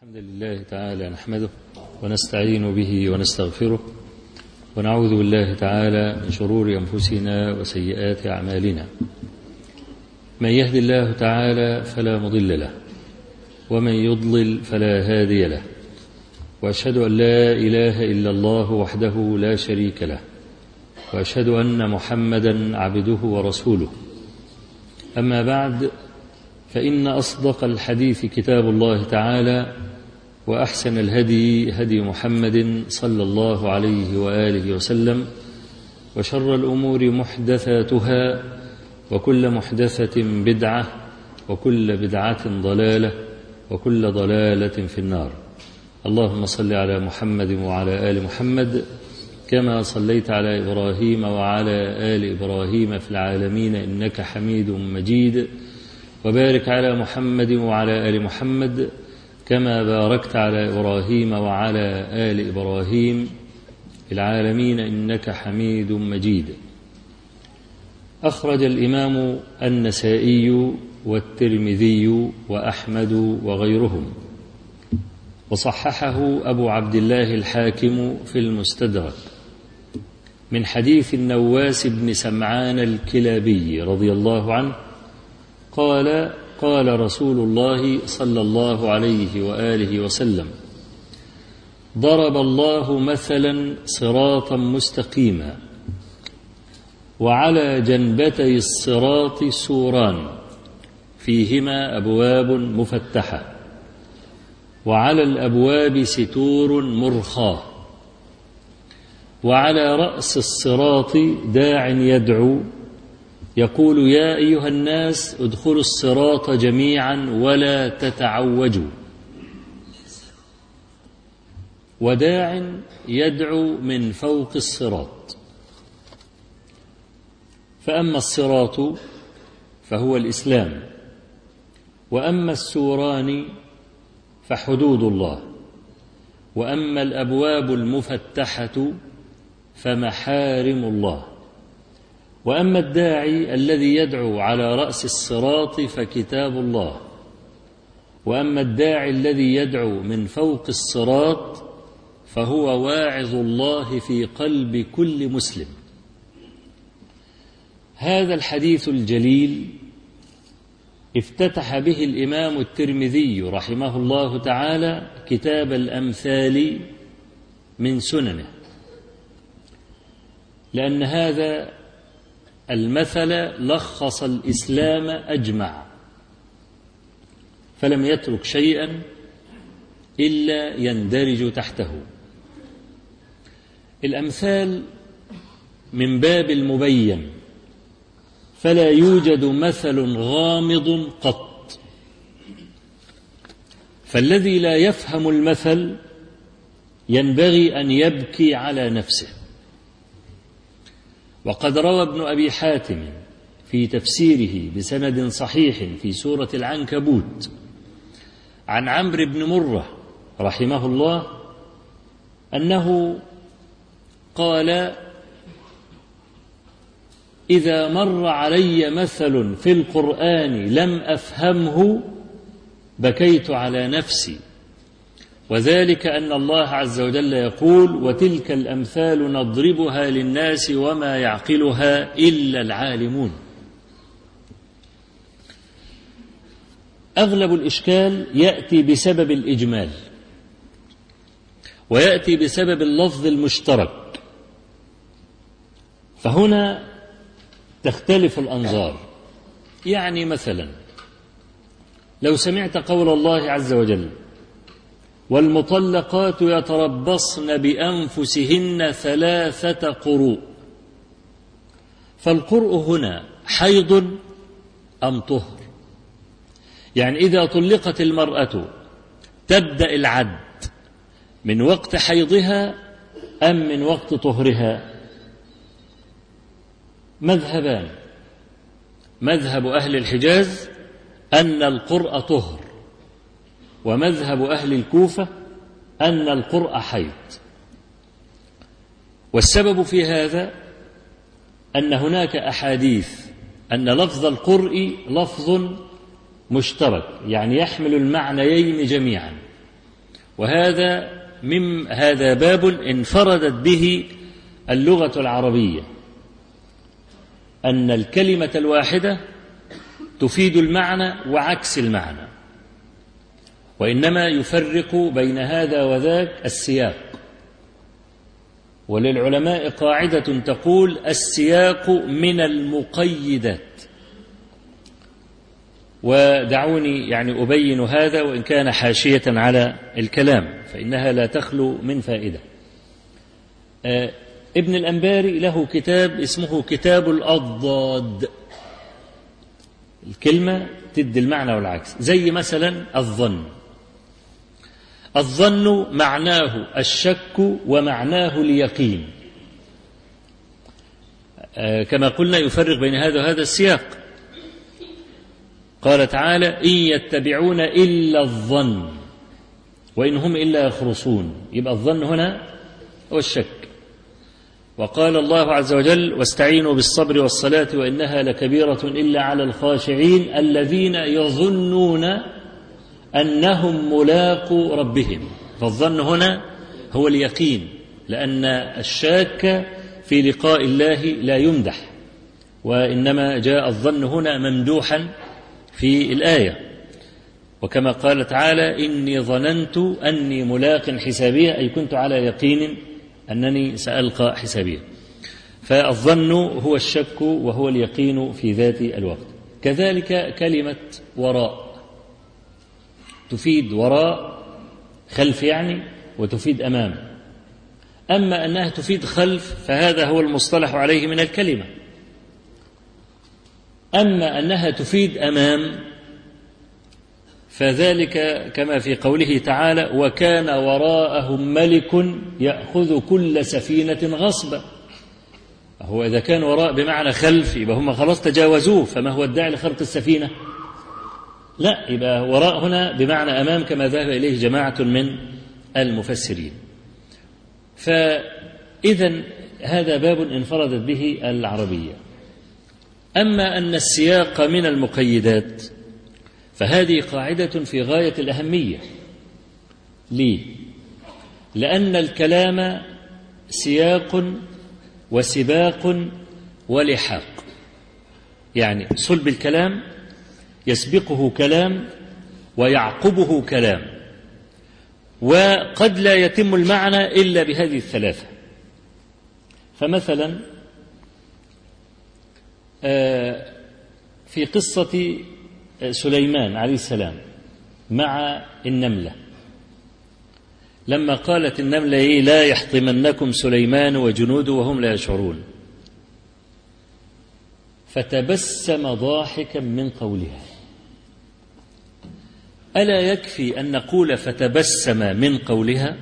الحمد لله تعالى نحمده ونستعين به ونستغفره ونعوذ بالله تعالى من شرور أنفسنا وسيئات أعمالنا من يهد الله تعالى فلا مضل له ومن يضلل فلا هادي له وأشهد أن لا إله إلا الله وحده لا شريك له وأشهد أن محمدا عبده ورسوله أما بعد فإن أصدق الحديث كتاب الله تعالى وأحسن الهدي هدي محمد صلى الله عليه وآله وسلم وشر الأمور محدثاتها وكل محدثة بدعة وكل بدعة ضلالة وكل ضلالة في النار اللهم صل على محمد وعلى آل محمد كما صليت على إبراهيم وعلى آل إبراهيم في العالمين إنك حميد مجيد وبارك على محمد وعلى آل محمد كما باركت على إبراهيم وعلى آل إبراهيم في العالمين إنك حميد مجيد أخرج الإمام النسائي والترمذي وأحمد وغيرهم وصححه أبو عبد الله الحاكم في المستدرك من حديث النواس بن سمعان الكلابي رضي الله عنه قال قال رسول الله صلى الله عليه واله وسلم ضرب الله مثلا صراطا مستقيما وعلى جنبتي الصراط سوران فيهما ابواب مفتحه وعلى الابواب ستور مرخاه وعلى راس الصراط داع يدعو يقول يا ايها الناس ادخلوا الصراط جميعا ولا تتعوجوا وداع يدعو من فوق الصراط فاما الصراط فهو الاسلام واما السوران فحدود الله واما الابواب المفتحه فمحارم الله واما الداعي الذي يدعو على راس الصراط فكتاب الله واما الداعي الذي يدعو من فوق الصراط فهو واعظ الله في قلب كل مسلم هذا الحديث الجليل افتتح به الامام الترمذي رحمه الله تعالى كتاب الامثال من سننه لان هذا المثل لخص الإسلام أجمع فلم يترك شيئا إلا يندرج تحته الأمثال من باب المبين فلا يوجد مثل غامض قط فالذي لا يفهم المثل ينبغي أن يبكي على نفسه وقد روى ابن أبي حاتم في تفسيره بسند صحيح في سورة العنكبوت عن عمرو بن مرة رحمه الله أنه قال إذا مر علي مثل في القرآن لم أفهمه بكيت على نفسي وذلك أن الله عز وجل يقول وتلك الأمثال نضربها للناس وما يعقلها إلا العالمون أغلب الإشكال يأتي بسبب الإجمال ويأتي بسبب اللفظ المشترك فهنا تختلف الأنظار يعني مثلا لو سمعت قول الله عز وجل والمطلقات يتربصن بانفسهن ثلاثه قروء فالقرء هنا حيض ام طهر يعني اذا طلقت المراه تبدا العد من وقت حيضها ام من وقت طهرها مذهبان مذهب اهل الحجاز ان القرء طهر ومذهب أهل الكوفة أن القرء حيض والسبب في هذا أن هناك أحاديث أن لفظ القرء لفظ مشترك يعني يحمل المعنيين جميعا وهذا من هذا باب انفردت به اللغة العربية أن الكلمة الواحدة تفيد المعنى وعكس المعنى وإنما يفرق بين هذا وذاك السياق وللعلماء قاعدة تقول السياق من المقيدات ودعوني يعني أبين هذا وإن كان حاشية على الكلام فإنها لا تخلو من فائدة آه ابن الأنباري له كتاب اسمه كتاب الأضداد الكلمة تدي المعنى والعكس زي مثلا الظن الظن معناه الشك ومعناه اليقين آه كما قلنا يفرق بين هذا وهذا السياق قال تعالى إن يتبعون إلا الظن وإن هم إلا يخرصون يبقى الظن هنا هو الشك وقال الله عز وجل واستعينوا بالصبر والصلاة وإنها لكبيرة إلا على الخاشعين الذين يظنون أنهم ملاقو ربهم فالظن هنا هو اليقين لأن الشاك في لقاء الله لا يمدح وإنما جاء الظن هنا ممدوحا في الآية وكما قال تعالى إني ظننت أني ملاق حسابية أي كنت على يقين أنني سألقى حسابية فالظن هو الشك وهو اليقين في ذات الوقت كذلك كلمة وراء تفيد وراء خلف يعني وتفيد أمام أما أنها تفيد خلف فهذا هو المصطلح عليه من الكلمة أما أنها تفيد أمام فذلك كما في قوله تعالى وكان وراءهم ملك يأخذ كل سفينة غصبا هو إذا كان وراء بمعنى خلف يبقى هم خلاص تجاوزوه فما هو الداعي لخرق السفينة لا يبقى وراء هنا بمعنى أمام كما ذهب إليه جماعة من المفسرين فإذا هذا باب انفردت به العربية أما أن السياق من المقيدات فهذه قاعدة في غاية الأهمية ليه؟ لأن الكلام سياق وسباق ولحاق يعني صلب الكلام يسبقه كلام ويعقبه كلام وقد لا يتم المعنى إلا بهذه الثلاثة فمثلا في قصة سليمان عليه السلام مع النملة لما قالت النملة إيه لا يحطمنكم سليمان وجنوده وهم لا يشعرون فتبسم ضاحكا من قولها ألا يكفي أن نقول فتبسم من قولها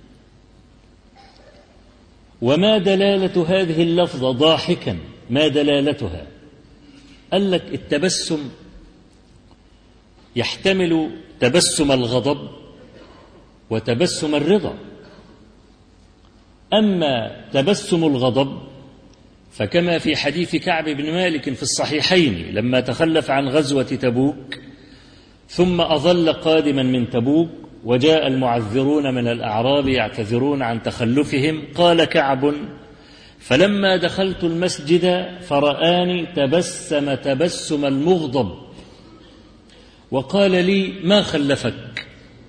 وما دلالة هذه اللفظة ضاحكا ما دلالتها قال لك التبسم يحتمل تبسم الغضب وتبسم الرضا أما تبسم الغضب فكما في حديث كعب بن مالك في الصحيحين لما تخلف عن غزوة تبوك ثم أظل قادما من تبوك وجاء المعذرون من الأعراب يعتذرون عن تخلفهم قال كعب فلما دخلت المسجد فرآني تبسم تبسم المغضب وقال لي ما خلفك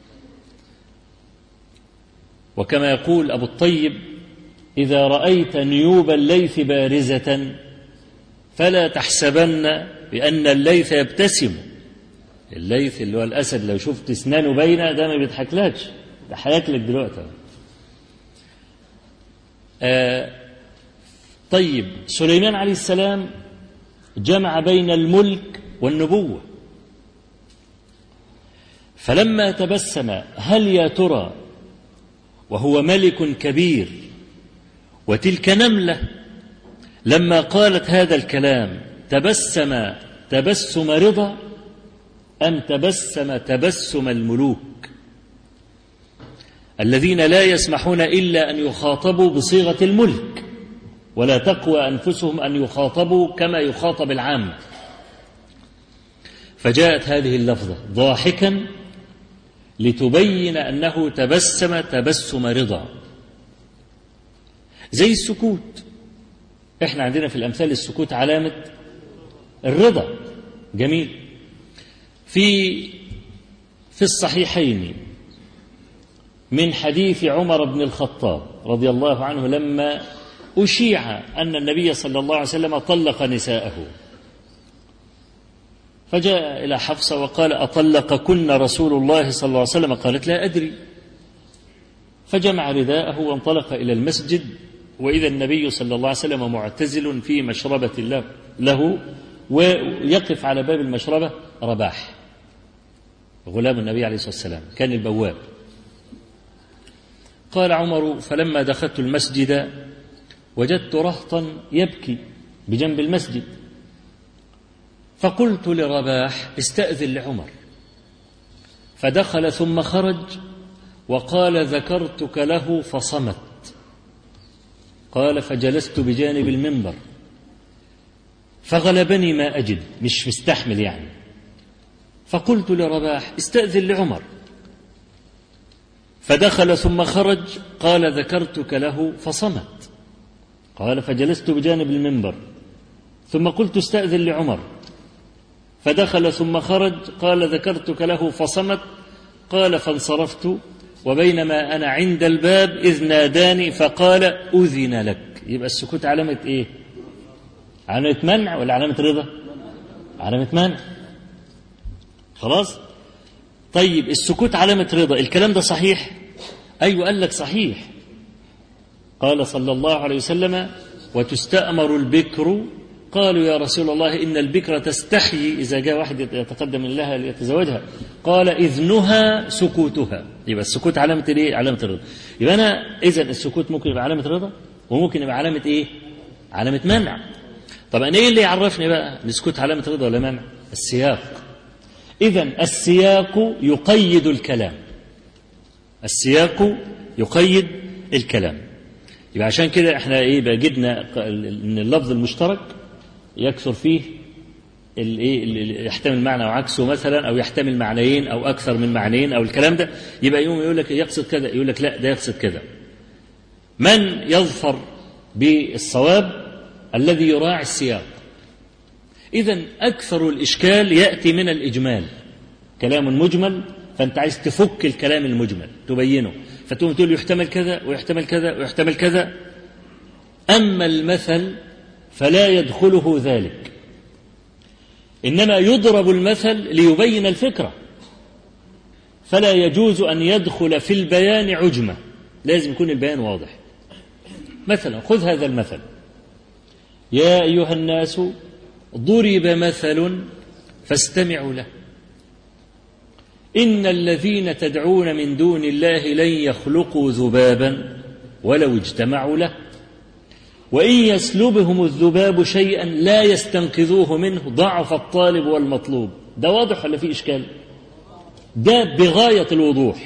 وكما يقول أبو الطيب إذا رأيت نيوب الليث بارزة فلا تحسبن بأن الليث يبتسم الليث اللي هو الأسد لو شفت اسنانه باينة ده ما بيضحكلكش ده هياكلك دلوقتي آه طيب سليمان عليه السلام جمع بين الملك والنبوة فلما تبسم هل يا ترى وهو ملك كبير وتلك نملة لما قالت هذا الكلام تبسم تبسم رضا أم تبسم تبسم الملوك الذين لا يسمحون إلا أن يخاطبوا بصيغة الملك ولا تقوى أنفسهم أن يخاطبوا كما يخاطب العام فجاءت هذه اللفظة ضاحكا لتبين أنه تبسم تبسم رضا زي السكوت احنا عندنا في الأمثال السكوت علامة الرضا جميل في في الصحيحين من حديث عمر بن الخطاب رضي الله عنه لما أشيع أن النبي صلى الله عليه وسلم طلق نساءه فجاء إلى حفصة وقال أطلقكن رسول الله صلى الله عليه وسلم قالت لا أدري فجمع رداءه وانطلق إلى المسجد وإذا النبي صلى الله عليه وسلم معتزل في مشربة له ويقف على باب المشربة رباح غلام النبي عليه الصلاة والسلام كان البواب قال عمر فلما دخلت المسجد وجدت رهطا يبكي بجنب المسجد فقلت لرباح استأذن لعمر فدخل ثم خرج وقال ذكرتك له فصمت قال فجلست بجانب المنبر فغلبني ما أجد مش مستحمل يعني فقلت لرباح استأذن لعمر فدخل ثم خرج قال ذكرتك له فصمت قال فجلست بجانب المنبر ثم قلت استأذن لعمر فدخل ثم خرج قال ذكرتك له فصمت قال فانصرفت وبينما أنا عند الباب إذ ناداني فقال أذن لك يبقى السكوت علامة إيه علامة منع ولا علامة رضا علامة منع خلاص طيب السكوت علامة رضا الكلام ده صحيح أيوة قال لك صحيح قال صلى الله عليه وسلم وتستأمر البكر قالوا يا رسول الله إن البكر تستحيي إذا جاء واحد يتقدم لها ليتزوجها قال إذنها سكوتها يبقى السكوت علامة إيه؟ علامة الرضا يبقى أنا إذا السكوت ممكن يبقى علامة رضا وممكن يبقى علامة إيه؟ علامة منع طبعا إيه اللي يعرفني بقى السكوت علامة رضا ولا منع؟ السياق إذا السياق يقيد الكلام السياق يقيد الكلام يبقى عشان كده احنا ايه بقى جبنا ان اللفظ المشترك يكثر فيه الايه يحتمل معنى وعكسه مثلا او يحتمل معنيين او اكثر من معنيين او الكلام ده يبقى يوم يقول لك يقصد كذا يقول لك لا ده يقصد كذا من يظفر بالصواب الذي يراعي السياق إذا أكثر الإشكال يأتي من الإجمال كلام مجمل فأنت عايز تفك الكلام المجمل تبينه فتقوم تقول يحتمل كذا ويحتمل كذا ويحتمل كذا أما المثل فلا يدخله ذلك إنما يضرب المثل ليبين الفكرة فلا يجوز أن يدخل في البيان عجمة لازم يكون البيان واضح مثلا خذ هذا المثل يا أيها الناس ضرب مثل فاستمعوا له إن الذين تدعون من دون الله لن يخلقوا ذبابا ولو اجتمعوا له وإن يسلبهم الذباب شيئا لا يستنقذوه منه ضعف الطالب والمطلوب ده واضح ولا في إشكال ده بغاية الوضوح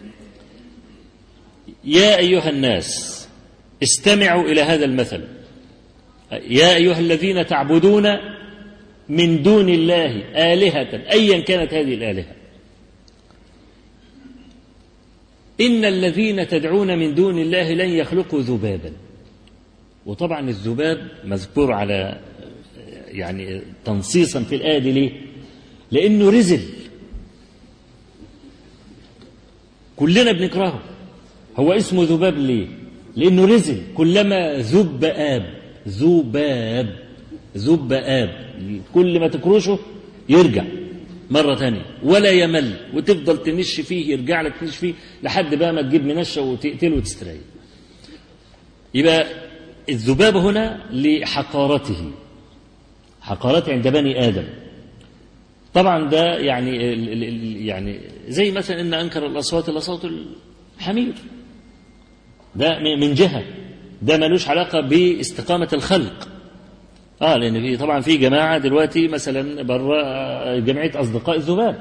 يا أيها الناس استمعوا إلى هذا المثل يا أيها الذين تعبدون من دون الله آلهة أيا كانت هذه الآلهة إن الذين تدعون من دون الله لن يخلقوا ذبابا وطبعا الذباب مذكور على يعني تنصيصا في الآية دي ليه؟ لأنه رزل كلنا بنكرهه هو اسمه ذباب ليه؟ لأنه رزل كلما ذب آب ذباب ذباب كل ما تكرشه يرجع مرة تانية ولا يمل وتفضل تنش فيه يرجع لك تنش فيه لحد بقى ما تجيب منشة وتقتله وتستريح يبقى الذباب هنا لحقارته حقارته عند بني آدم طبعا ده يعني يعني زي مثلا ان انكر الاصوات الاصوات الحمير ده من جهه ده ملوش علاقه باستقامه الخلق اه لان في طبعا في جماعه دلوقتي مثلا بره جمعيه اصدقاء الذباب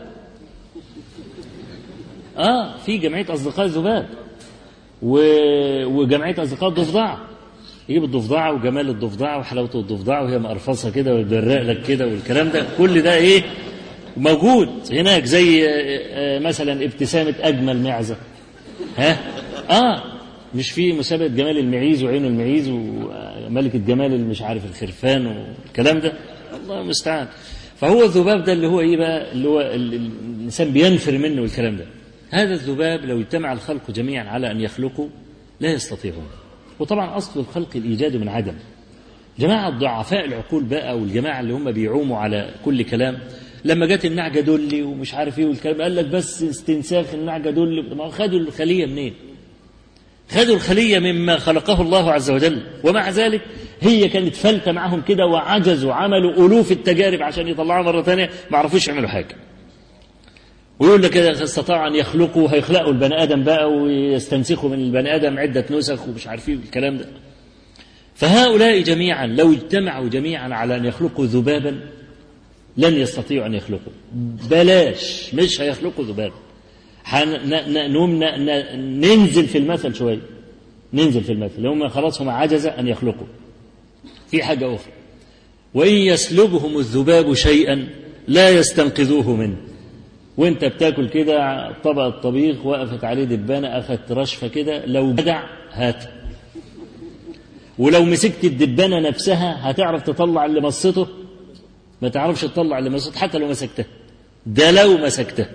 اه في جمعيه اصدقاء الذباب و... وجمعيه اصدقاء الضفدعه يجيب الضفدعه وجمال الضفدعه وحلاوه الضفدعه وهي مقرفصه كده ويبرق لك كده والكلام ده كل ده ايه موجود هناك زي آه، مثلا ابتسامة أجمل معزة ها آه مش في مسابقة جمال المعيز وعين المعيز وملكة جمال اللي مش عارف الخرفان والكلام ده الله المستعان فهو الذباب ده اللي هو ايه بقى اللي هو ال- ال- الانسان بينفر منه والكلام ده هذا الذباب لو اجتمع الخلق جميعا على ان يخلقوا لا يستطيعون وطبعا اصل الخلق الايجاد من عدم جماعة ضعفاء العقول بقى والجماعة اللي هم بيعوموا على كل كلام لما جت النعجة دولي ومش عارف ايه والكلام قال لك بس استنساخ النعجة دولي ما خدوا الخلية منين؟ خدوا الخلية مما خلقه الله عز وجل ومع ذلك هي كانت فلتة معهم كده وعجزوا عملوا ألوف التجارب عشان يطلعوا مرة ثانية ما عرفوش يعملوا حاجة ويقول لك كده استطاعوا أن يخلقوا هيخلقوا البني آدم بقى ويستنسخوا من البني آدم عدة نسخ ومش عارفين الكلام ده فهؤلاء جميعا لو اجتمعوا جميعا على أن يخلقوا ذبابا لن يستطيعوا أن يخلقوا بلاش مش هيخلقوا ذبابا حن- ن- ن- نقوم ن- ن- ننزل في المثل شوية ننزل في المثل هم خلاص هم عجز أن يخلقوا في حاجة أخرى وإن يسلبهم الذباب شيئا لا يستنقذوه منه وانت بتاكل كده طبق الطبيخ وقفت عليه دبانة أخذت رشفة كده لو بدع هات ولو مسكت الدبانة نفسها هتعرف تطلع اللي مصته ما تعرفش تطلع اللي مصته حتى لو مسكتها ده لو مسكتها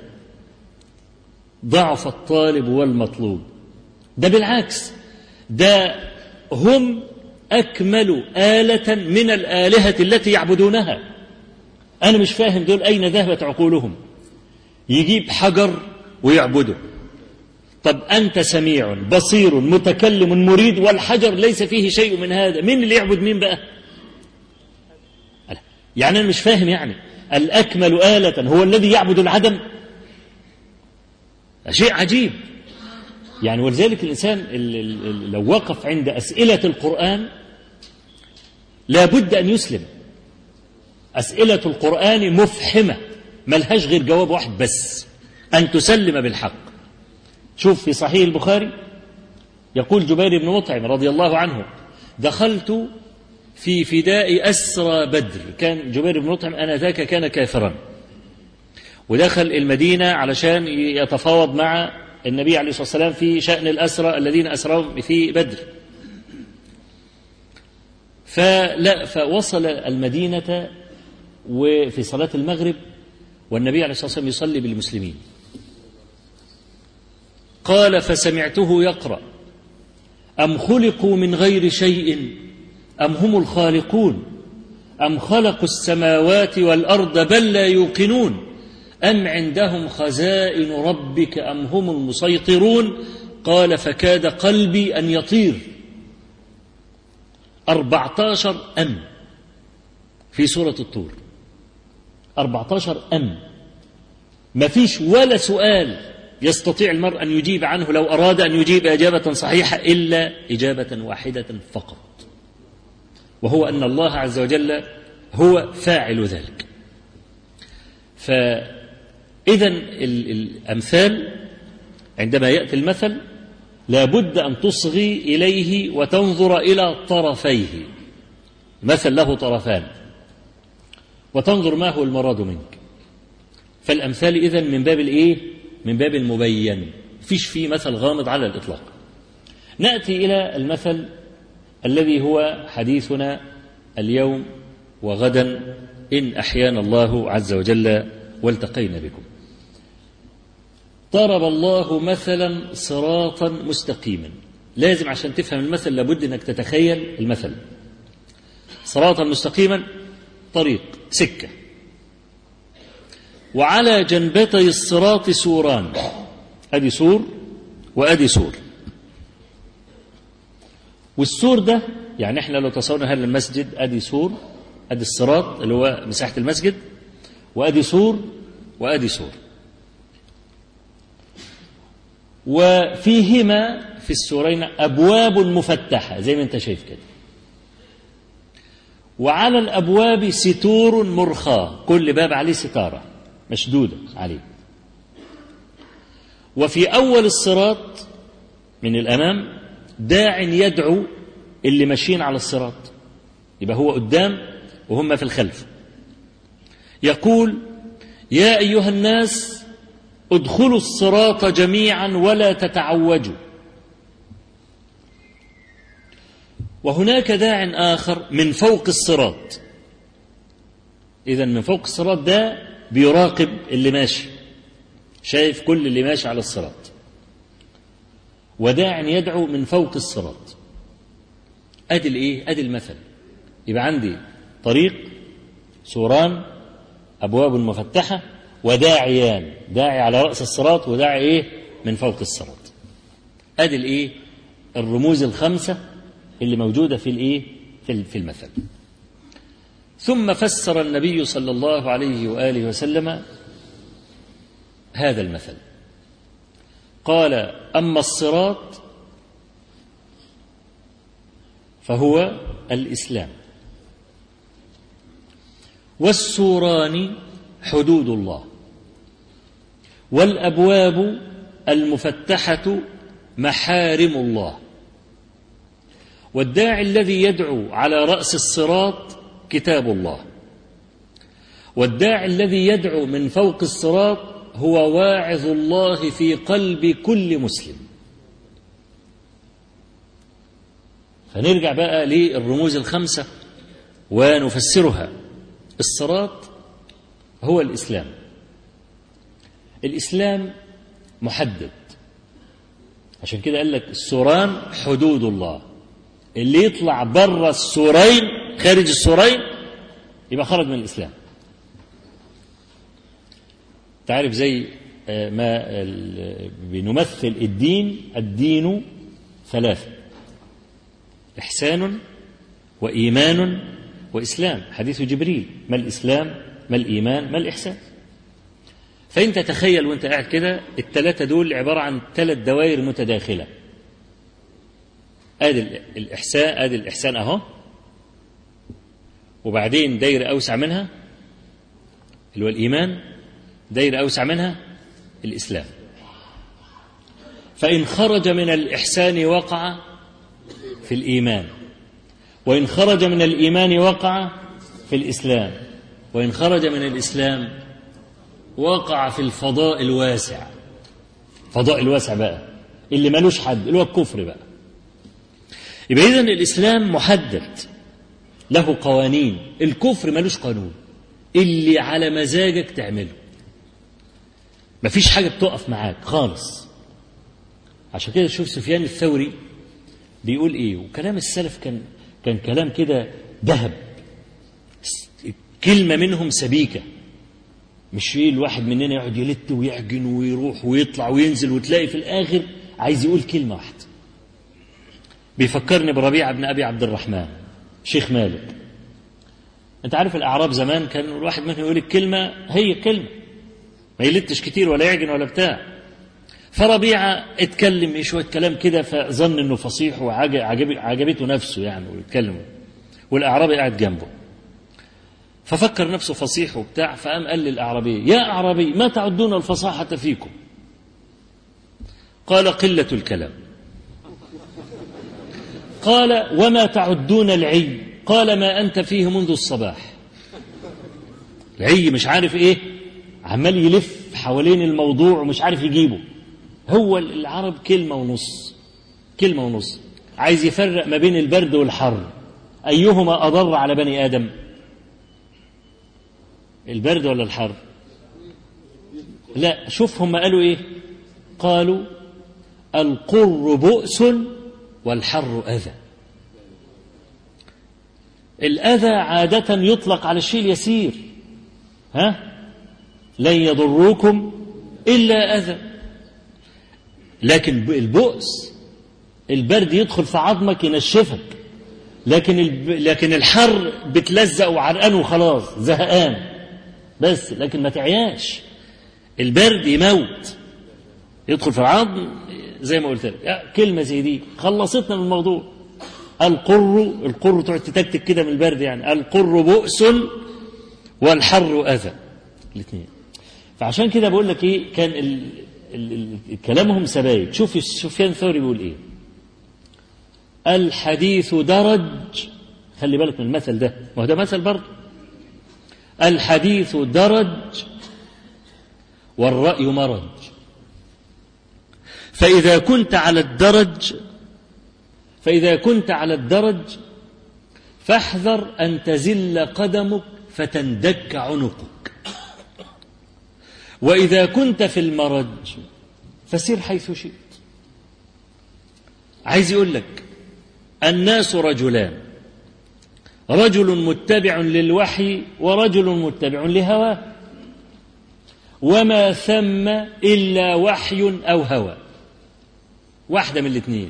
ضعف الطالب والمطلوب ده بالعكس ده هم أكمل آلة من الآلهة التي يعبدونها أنا مش فاهم دول أين ذهبت عقولهم يجيب حجر ويعبده طب أنت سميع بصير متكلم مريد والحجر ليس فيه شيء من هذا مين اللي يعبد مين بقى يعني أنا مش فاهم يعني الأكمل آلة هو الذي يعبد العدم شيء عجيب يعني ولذلك الإنسان ال- ال- ال- لو وقف عند أسئلة القرآن لابد أن يسلم أسئلة القرآن مفحمة ملهاش غير جواب واحد بس أن تسلم بالحق شوف في صحيح البخاري يقول جبير بن مطعم رضي الله عنه دخلت في فداء أسرى بدر كان جبير بن مطعم آنذاك كان كافرا ودخل المدينة علشان يتفاوض مع النبي عليه الصلاة والسلام في شأن الأسرى الذين أسرهم في بدر فلا فوصل المدينة وفي صلاة المغرب والنبي عليه الصلاة والسلام يصلي بالمسلمين قال فسمعته يقرأ أم خلقوا من غير شيء أم هم الخالقون أم خلقوا السماوات والأرض بل لا يوقنون أم عندهم خزائن ربك أم هم المسيطرون قال فكاد قلبي أن يطير أربعتاشر أم في سورة الطور أربعتاشر أم ما فيش ولا سؤال يستطيع المرء أن يجيب عنه لو أراد أن يجيب إجابة صحيحة إلا إجابة واحدة فقط وهو أن الله عز وجل هو فاعل ذلك فإذا الأمثال عندما يأتي المثل لابد أن تصغي إليه وتنظر إلى طرفيه مثل له طرفان وتنظر ما هو المراد منك فالأمثال إذن من باب الإيه؟ من باب المبين فيش فيه مثل غامض على الإطلاق نأتي إلى المثل الذي هو حديثنا اليوم وغدا إن أحيانا الله عز وجل والتقينا بكم ضرب الله مثلا صراطا مستقيما لازم عشان تفهم المثل لابد انك تتخيل المثل صراطا مستقيما طريق سكه وعلى جنبتي الصراط سوران ادي سور وادي سور والسور ده يعني احنا لو تصورنا هذا المسجد ادي سور ادي الصراط اللي هو مساحه المسجد وادي سور وادي سور وفيهما في السورين ابواب مفتحه زي ما انت شايف كده وعلى الابواب ستور مرخاه كل باب عليه ستاره مشدوده عليه وفي اول الصراط من الامام داع يدعو اللي ماشيين على الصراط يبقى هو قدام وهم في الخلف يقول يا أيها الناس ادخلوا الصراط جميعا ولا تتعوجوا وهناك داع آخر من فوق الصراط إذا من فوق الصراط ده بيراقب اللي ماشي شايف كل اللي ماشي على الصراط وداع يدعو من فوق الصراط ادي الايه ادي المثل يبقى عندي طريق سوران ابواب مفتحه وداعيان داعي على راس الصراط وداعي ايه من فوق الصراط ادي الايه الرموز الخمسه اللي موجوده في الايه في في المثل ثم فسر النبي صلى الله عليه واله وسلم هذا المثل قال اما الصراط فهو الاسلام والسوران حدود الله والابواب المفتحه محارم الله والداعي الذي يدعو على راس الصراط كتاب الله والداعي الذي يدعو من فوق الصراط هو واعظ الله في قلب كل مسلم فنرجع بقى للرموز الخمسه ونفسرها الصراط هو الاسلام الاسلام محدد عشان كده قال لك السوران حدود الله اللي يطلع بره السورين خارج السورين يبقى خرج من الاسلام تعرف زي ما بنمثل الدين الدين ثلاثة إحسان وإيمان وإسلام حديث جبريل ما الإسلام ما الإيمان ما الإحسان فأنت تخيل وأنت قاعد كده الثلاثة دول عبارة عن ثلاث دوائر متداخلة ادي الاحسان ادي الاحسان اهو وبعدين دايره اوسع منها اللي هو الايمان دايره اوسع منها الاسلام فان خرج من الاحسان وقع في الايمان وان خرج من الايمان وقع في الاسلام وان خرج من الاسلام وقع في الفضاء الواسع فضاء الواسع بقى اللي ملوش حد اللي هو الكفر بقى يبقى إذن الإسلام محدد له قوانين الكفر ملوش قانون اللي على مزاجك تعمله مفيش حاجة بتقف معاك خالص عشان كده شوف سفيان الثوري بيقول ايه وكلام السلف كان كان كلام كده ذهب كلمة منهم سبيكة مش ايه الواحد مننا يقعد يلت ويعجن ويروح ويطلع وينزل وتلاقي في الآخر عايز يقول كلمة واحدة بيفكرني بربيعة بن أبي عبد الرحمن شيخ مالك أنت عارف الأعراب زمان كان الواحد منهم يقول الكلمة هي كلمة ما يلتش كتير ولا يعجن ولا بتاع فربيعة اتكلم شوية كلام كده فظن انه فصيح وعجبته نفسه يعني ويتكلم والأعرابي قاعد جنبه ففكر نفسه فصيح وبتاع فقام قال للأعرابي يا أعرابي ما تعدون الفصاحة فيكم قال قلة الكلام قال وما تعدون العي قال ما أنت فيه منذ الصباح العي مش عارف إيه عمال يلف حوالين الموضوع ومش عارف يجيبه هو العرب كلمة ونص كلمة ونص عايز يفرق ما بين البرد والحر أيهما أضر على بني آدم البرد ولا الحر لا شوف هم قالوا إيه قالوا القر بؤس والحر أذى الأذى عادة يطلق على الشيء اليسير ها لن يضروكم إلا أذى لكن البؤس البرد يدخل في عظمك ينشفك لكن الب... لكن الحر بتلزق وعرقان وخلاص زهقان بس لكن ما تعياش البرد يموت يدخل في العظم زي ما قلت لك كلمة زي دي خلصتنا من الموضوع القر القر تقعد تتكتك كده من البرد يعني القر بؤس والحر أذى الاثنين فعشان كده بقول لك ايه كان ال... ال... ال... كلامهم سبايك شوف سفيان الثوري بيقول ايه الحديث درج خلي بالك من المثل ده ما هو ده مثل برضه الحديث درج والرأي مرج فإذا كنت على الدرج فإذا كنت على الدرج فاحذر أن تزل قدمك فتندك عنقك وإذا كنت في المرج فسير حيث شئت عايز يقول لك الناس رجلان رجل متبع للوحي ورجل متبع لهواه وما ثم إلا وحي أو هوى واحدة من الاثنين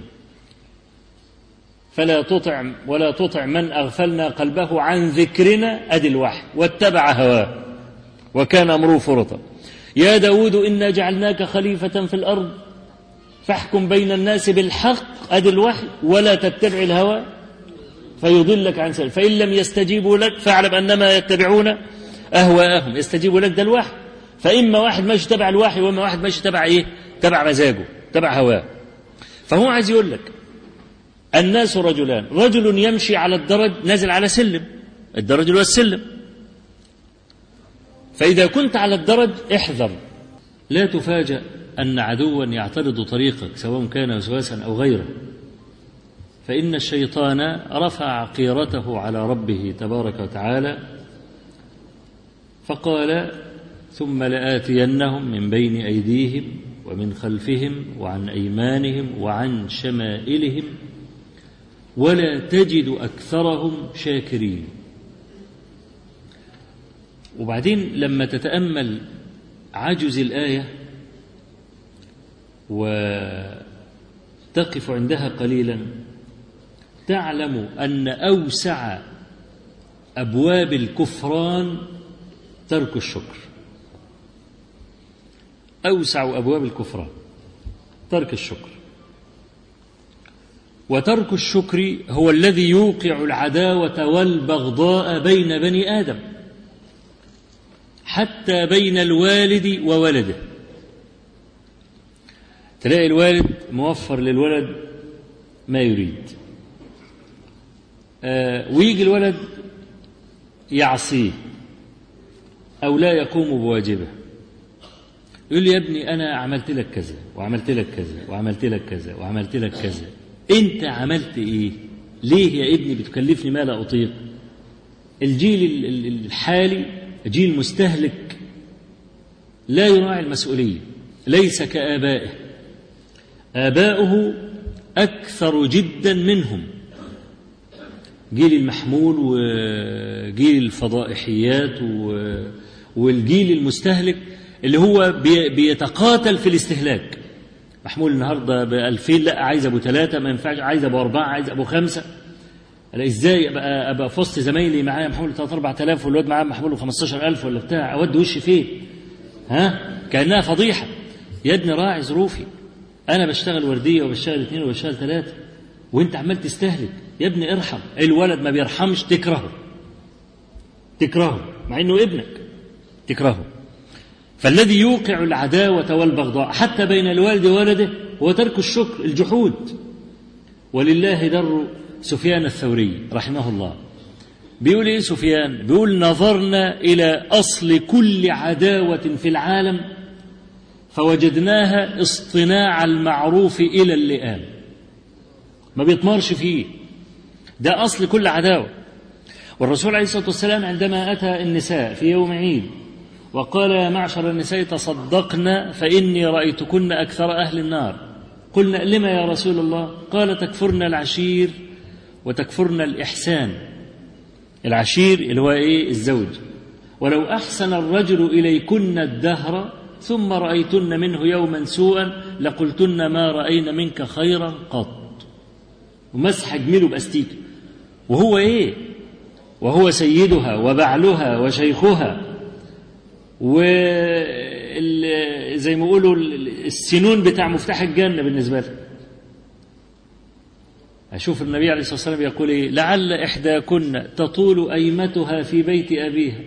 فلا تطع ولا تطع من أغفلنا قلبه عن ذكرنا أدي الوحي واتبع هواه وكان أمره فرطا يا داود إنا جعلناك خليفة في الأرض فاحكم بين الناس بالحق أدي الوحي ولا تتبع الهوى فيضلك عن سبيل فإن لم يستجيبوا لك فاعلم أنما يتبعون أهواءهم يستجيبوا لك ده الوحي فإما واحد ماشي تبع الوحي وإما واحد ماشي تبع إيه تبع مزاجه تبع هواه فهو عايز يقول لك الناس رجلان رجل يمشي على الدرج نازل على سلم الدرج هو السلم فإذا كنت على الدرج احذر لا تفاجأ أن عدوا يعترض طريقك سواء كان وسواسا أو غيره فإن الشيطان رفع عقيرته على ربه تبارك وتعالى فقال ثم لآتينهم من بين أيديهم ومن خلفهم وعن أيمانهم وعن شمائلهم ولا تجد أكثرهم شاكرين وبعدين لما تتأمل عجز الآية وتقف عندها قليلا تعلم أن أوسع أبواب الكفران ترك الشكر أوسع أبواب الكفران ترك الشكر وترك الشكر هو الذي يوقع العداوة والبغضاء بين بني آدم حتى بين الوالد وولده تلاقي الوالد موفر للولد ما يريد آه ويجي الولد يعصيه أو لا يقوم بواجبه يقول لي يا ابني أنا عملت لك كذا وعملت لك كذا وعملت لك كذا وعملت لك كذا أنت عملت إيه ليه يا ابني بتكلفني ما لا أطيق الجيل الحالي جيل مستهلك لا يراعي المسؤولية ليس كآبائه آباؤه أكثر جدا منهم جيل المحمول وجيل الفضائحيات والجيل المستهلك اللي هو بيتقاتل في الاستهلاك محمول النهارده ب 2000 لا عايز ابو ثلاثه ما ينفعش عايز ابو اربعه عايز ابو خمسه انا ازاي ابقى ابقى في وسط زمايلي معايا محمول 3 4000 والواد معاه محمول 15000 ولا بتاع اود وشي فين؟ ها؟ كانها فضيحه يا ابني راعي ظروفي انا بشتغل ورديه وبشتغل اثنين وبشتغل ثلاثه وانت عمال تستهلك يا ابني ارحم الولد ما بيرحمش تكرهه تكرهه مع انه ابنك تكرهه فالذي يوقع العداوة والبغضاء حتى بين الوالد وولده هو ترك الشكر الجحود ولله در سفيان الثوري رحمه الله بيقول ايه سفيان بيقول نظرنا الى اصل كل عداوه في العالم فوجدناها اصطناع المعروف الى اللئام ما بيطمرش فيه ده اصل كل عداوه والرسول عليه الصلاه والسلام عندما اتى النساء في يوم عيد وقال يا معشر النساء تصدقن فاني رايتكن اكثر اهل النار قلنا لما يا رسول الله قال تكفرن العشير وتكفرن الإحسان العشير اللي هو إيه الزوج ولو أحسن الرجل إليكن الدهر ثم رأيتن منه يوما سوءا لقلتن ما رأينا منك خيرا قط ومسح جميله بأستيك وهو إيه وهو سيدها وبعلها وشيخها و زي ما يقولوا السنون بتاع مفتاح الجنة بالنسبة لها أشوف النبي عليه الصلاة والسلام يقول إيه لعل إحداكن تطول أيمتها في بيت أبيها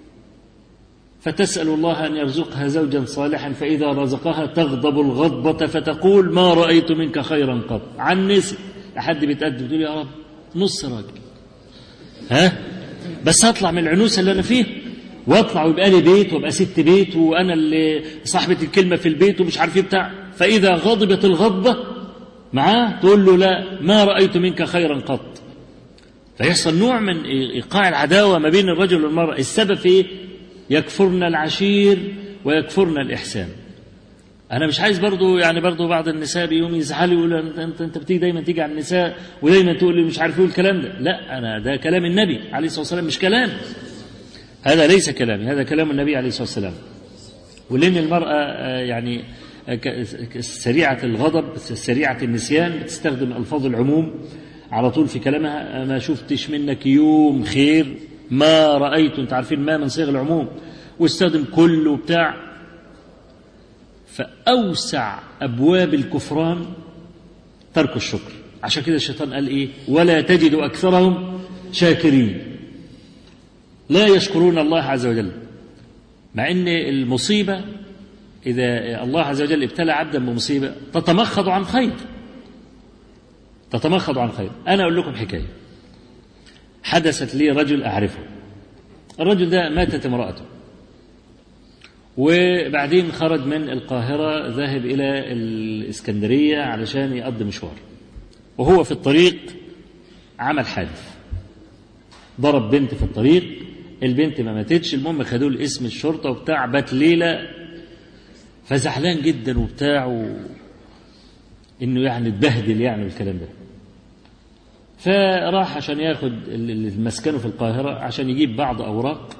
فتسأل الله أن يرزقها زوجا صالحا فإذا رزقها تغضب الغضبة فتقول ما رأيت منك خيرا قط عن نسي لحد بيتقدم تقول يا رب نص راجل ها بس هطلع من العنوسة اللي أنا فيها واطلع ويبقى لي بيت وابقى ست بيت وانا اللي صاحبه الكلمه في البيت ومش عارف ايه بتاع فاذا غضبت الغضبه معاه تقول له لا ما رايت منك خيرا قط فيحصل نوع من ايقاع العداوه ما بين الرجل والمراه السبب في ايه يكفرن العشير ويكفرن الاحسان انا مش عايز برضو يعني برضو بعض النساء بيقوم يزعلوا يقولوا انت انت, انت بتيجي دايما تيجي على النساء ودايما تقول لي مش عارف ايه الكلام ده لا انا ده كلام النبي عليه الصلاه والسلام مش كلام هذا ليس كلامي هذا كلام النبي عليه الصلاه والسلام ولان المراه يعني سريعه الغضب سريعه النسيان بتستخدم الفاظ العموم على طول في كلامها ما شفتش منك يوم خير ما رايت انت عارفين ما من صيغ العموم واستخدم كل وبتاع فأوسع أبواب الكفران ترك الشكر عشان كده الشيطان قال إيه ولا تجد أكثرهم شاكرين لا يشكرون الله عز وجل مع أن المصيبة إذا الله عز وجل ابتلى عبدا بمصيبة تتمخض عن خير تتمخض عن خير أنا أقول لكم حكاية حدثت لي رجل أعرفه الرجل ده ماتت امرأته وبعدين خرج من القاهرة ذاهب إلى الإسكندرية علشان يقضي مشوار وهو في الطريق عمل حادث ضرب بنت في الطريق البنت ما ماتتش المهم خدوه لاسم الشرطة وبتاع بات ليلة فزعلان جدا وبتاع و... انه يعني اتبهدل يعني والكلام ده فراح عشان ياخد مسكنه في القاهرة عشان يجيب بعض أوراق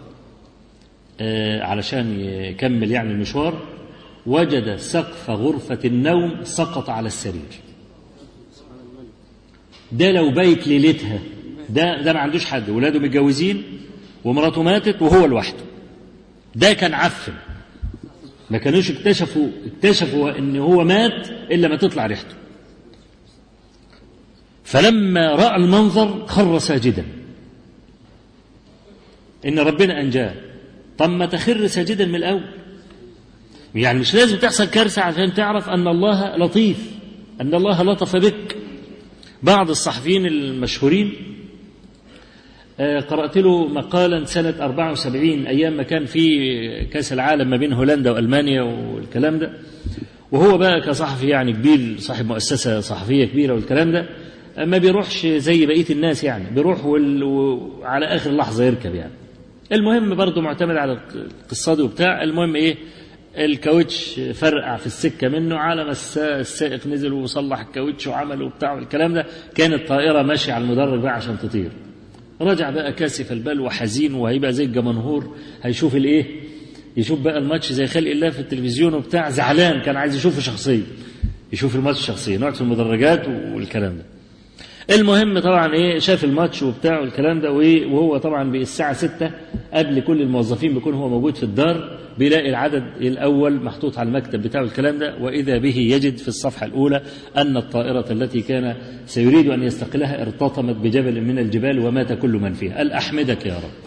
علشان يكمل يعني المشوار وجد سقف غرفة النوم سقط على السرير ده لو بيت ليلتها ده ده ما عندوش حد ولاده متجوزين ومراته ماتت وهو لوحده ده كان عفن ما كانوش اكتشفوا اكتشفوا ان هو مات الا ما تطلع ريحته فلما راى المنظر خر ساجدا ان ربنا انجاه طب ما تخر ساجدا من الأول يعني مش لازم تحصل كارثة عشان تعرف أن الله لطيف أن الله لطف بك بعض الصحفيين المشهورين قرأت له مقالا سنة 74 أيام ما كان في كأس العالم ما بين هولندا وألمانيا والكلام ده وهو بقى كصحفي يعني كبير صاحب مؤسسة صحفية كبيرة والكلام ده ما بيروحش زي بقية الناس يعني بيروح وعلى آخر لحظة يركب يعني المهم برضه معتمد على القصة دي وبتاع المهم ايه الكاوتش فرقع في السكة منه على ما السائق نزل وصلح الكاوتش وعمل وبتاع والكلام ده كانت الطائرة ماشية على المدرج بقى عشان تطير رجع بقى كاسف البال وحزين وهيبقى زي الجمنهور هيشوف الايه يشوف بقى الماتش زي خلق الله في التلفزيون وبتاع زعلان كان عايز يشوفه شخصيا يشوف الماتش شخصيا نقعد في المدرجات والكلام ده المهم طبعا ايه شاف الماتش وبتاع والكلام ده وهو طبعا بالساعة ستة قبل كل الموظفين بيكون هو موجود في الدار بيلاقي العدد الأول محطوط على المكتب بتاعه الكلام ده وإذا به يجد في الصفحة الأولى أن الطائرة التي كان سيريد أن يستقلها ارتطمت بجبل من الجبال ومات كل من فيها قال أحمدك يا رب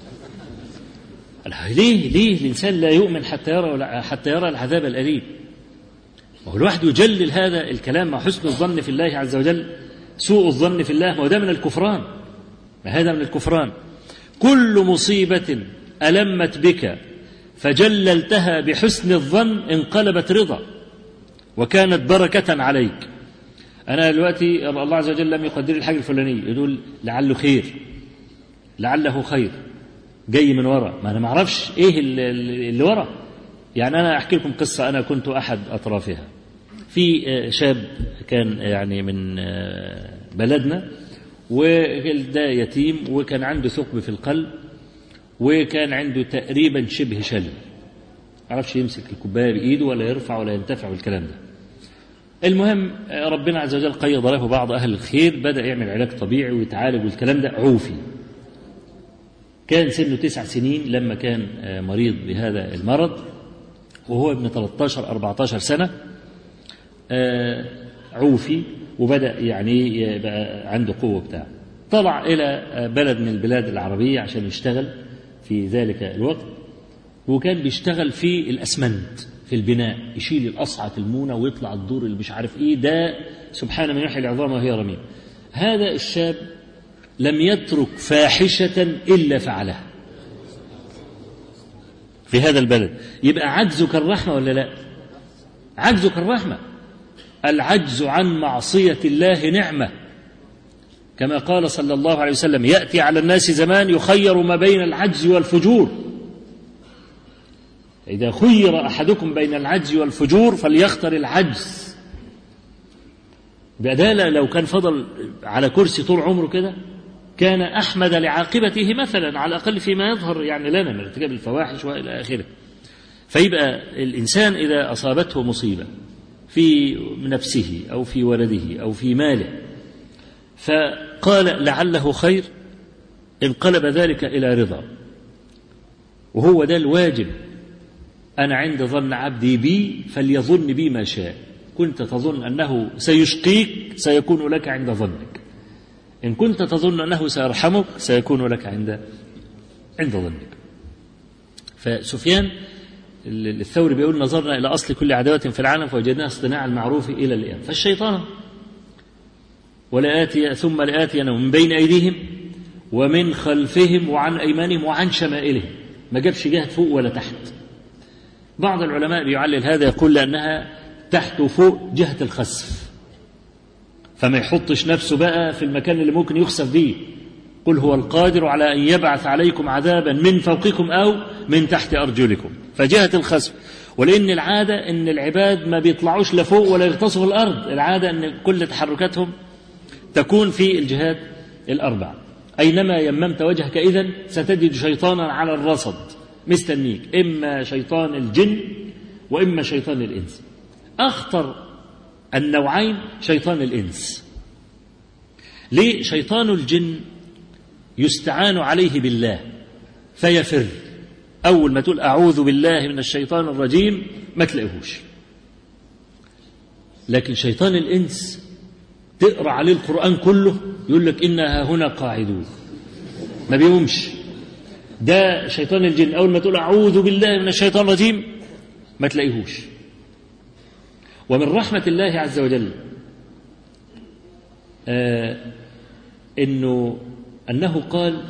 ليه ليه الإنسان لا يؤمن حتى يرى حتى يرى العذاب الأليم وهو الواحد يجلل هذا الكلام مع حسن الظن في الله عز وجل سوء الظن في الله ما هو ده من الكفران ما هذا من الكفران كل مصيبة ألمت بك فجللتها بحسن الظن انقلبت رضا وكانت بركة عليك أنا دلوقتي الله عز وجل لم يقدر الحاجة الفلانية يقول لعله خير لعله خير جاي من ورا ما أنا ما أعرفش إيه اللي ورا يعني أنا أحكي لكم قصة أنا كنت أحد أطرافها في شاب كان يعني من بلدنا وده يتيم وكان عنده ثقب في القلب وكان عنده تقريبا شبه شلل عرفش يمسك الكوبايه بايده ولا يرفع ولا ينتفع والكلام ده المهم ربنا عز وجل قيض له بعض اهل الخير بدا يعمل علاج طبيعي ويتعالج والكلام ده عوفي كان سنه تسع سنين لما كان مريض بهذا المرض وهو ابن 13 14 سنه عوفي وبدأ يعني يبقى عنده قوة بتاع طلع إلى بلد من البلاد العربية عشان يشتغل في ذلك الوقت وكان بيشتغل في الأسمنت في البناء يشيل الأصعة المونة ويطلع الدور اللي مش عارف إيه ده سبحان من يحيي العظام وهي رميم هذا الشاب لم يترك فاحشة إلا فعلها في هذا البلد يبقى عجزك الرحمة ولا لا عجزك الرحمة العجز عن معصية الله نعمة كما قال صلى الله عليه وسلم يأتي على الناس زمان يخير ما بين العجز والفجور إذا خير أحدكم بين العجز والفجور فليختر العجز بأدالة لو كان فضل على كرسي طول عمره كده كان أحمد لعاقبته مثلا على الأقل فيما يظهر يعني لنا من ارتكاب الفواحش وإلى آخره فيبقى الإنسان إذا أصابته مصيبة في نفسه أو في ولده أو في ماله فقال لعله خير انقلب ذلك إلى رضا وهو ده الواجب أنا عند ظن عبدي بي فليظن بي ما شاء كنت تظن أنه سيشقيك سيكون لك عند ظنك إن كنت تظن أنه سيرحمك سيكون لك عند عند ظنك فسفيان الثوري بيقول نظرنا إلى أصل كل عداوة في العالم فوجدناها اصطناع المعروف إلى الآن فالشيطان ولآتي ثم لآتينهم من بين أيديهم ومن خلفهم وعن أيمانهم وعن شمائلهم ما جابش جهة فوق ولا تحت بعض العلماء بيعلل هذا يقول لأنها تحت وفوق جهة الخسف فما يحطش نفسه بقى في المكان اللي ممكن يخسف فيه قل هو القادر على أن يبعث عليكم عذابا من فوقكم أو من تحت أرجلكم فجهة الخسف ولأن العادة أن العباد ما بيطلعوش لفوق ولا يغتصبوا الأرض العادة أن كل تحركاتهم تكون في الجهات الأربع أينما يممت وجهك إذن ستجد شيطانا على الرصد مستنيك إما شيطان الجن وإما شيطان الإنس أخطر النوعين شيطان الإنس ليه شيطان الجن يستعان عليه بالله فيفر أول ما تقول أعوذ بالله من الشيطان الرجيم ما تلاقيهوش لكن شيطان الإنس تقرأ عليه القرآن كله يقول لك إنها هنا قاعدون ما بيقومش ده شيطان الجن أول ما تقول أعوذ بالله من الشيطان الرجيم ما تلاقيهوش ومن رحمة الله عز وجل آه إنه أنه قال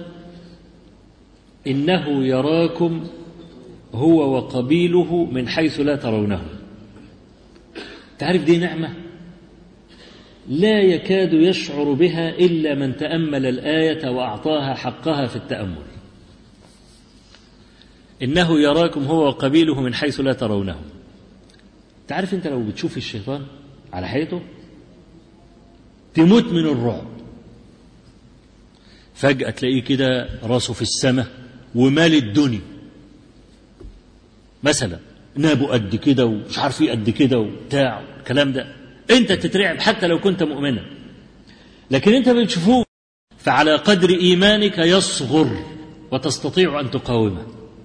إنه يراكم هو وقبيله من حيث لا ترونه تعرف دي نعمة لا يكاد يشعر بها إلا من تأمل الآية وأعطاها حقها في التأمل إنه يراكم هو وقبيله من حيث لا ترونه تعرف أنت لو بتشوف الشيطان على حياته تموت من الرعب فجأة تلاقيه كده راسه في السماء ومال الدنيا مثلا نابه قد كده ومش عارف ايه قد كده وبتاع الكلام ده انت تترعب حتى لو كنت مؤمنا لكن انت ما بتشوفوه فعلى قدر ايمانك يصغر وتستطيع ان تقاومه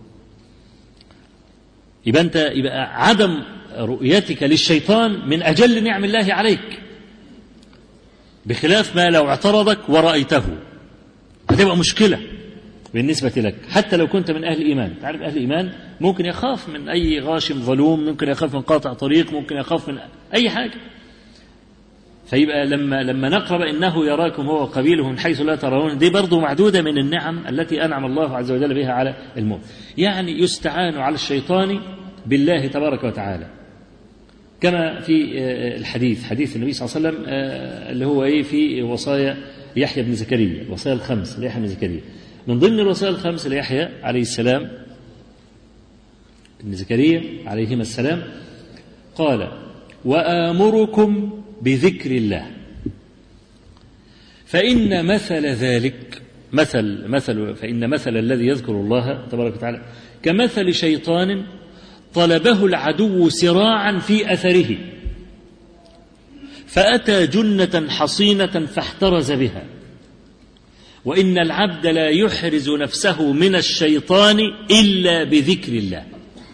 يبقى انت يبقى عدم رؤيتك للشيطان من اجل نعم الله عليك بخلاف ما لو اعترضك ورأيته هتبقى مشكلة بالنسبة لك حتى لو كنت من أهل الإيمان تعرف أهل الإيمان ممكن يخاف من أي غاشم ظلوم ممكن يخاف من قاطع طريق ممكن يخاف من أي حاجة فيبقى لما لما نقرأ إنه يراكم هو قبيله من حيث لا ترون دي برضه معدودة من النعم التي أنعم الله عز وجل بها على المؤمن يعني يستعان على الشيطان بالله تبارك وتعالى كما في الحديث حديث النبي صلى الله عليه وسلم اللي هو ايه في وصايا يحيى بن زكريا الوصايا الخمس ليحيى بن زكريا من ضمن الوصايا الخمس ليحيى عليه السلام ابن زكريا عليهما السلام قال وآمركم بذكر الله فإن مثل ذلك مثل مثل فإن مثل الذي يذكر الله تبارك وتعالى كمثل شيطان طلبه العدو سراعا في اثره فاتى جنه حصينه فاحترز بها وان العبد لا يحرز نفسه من الشيطان الا بذكر الله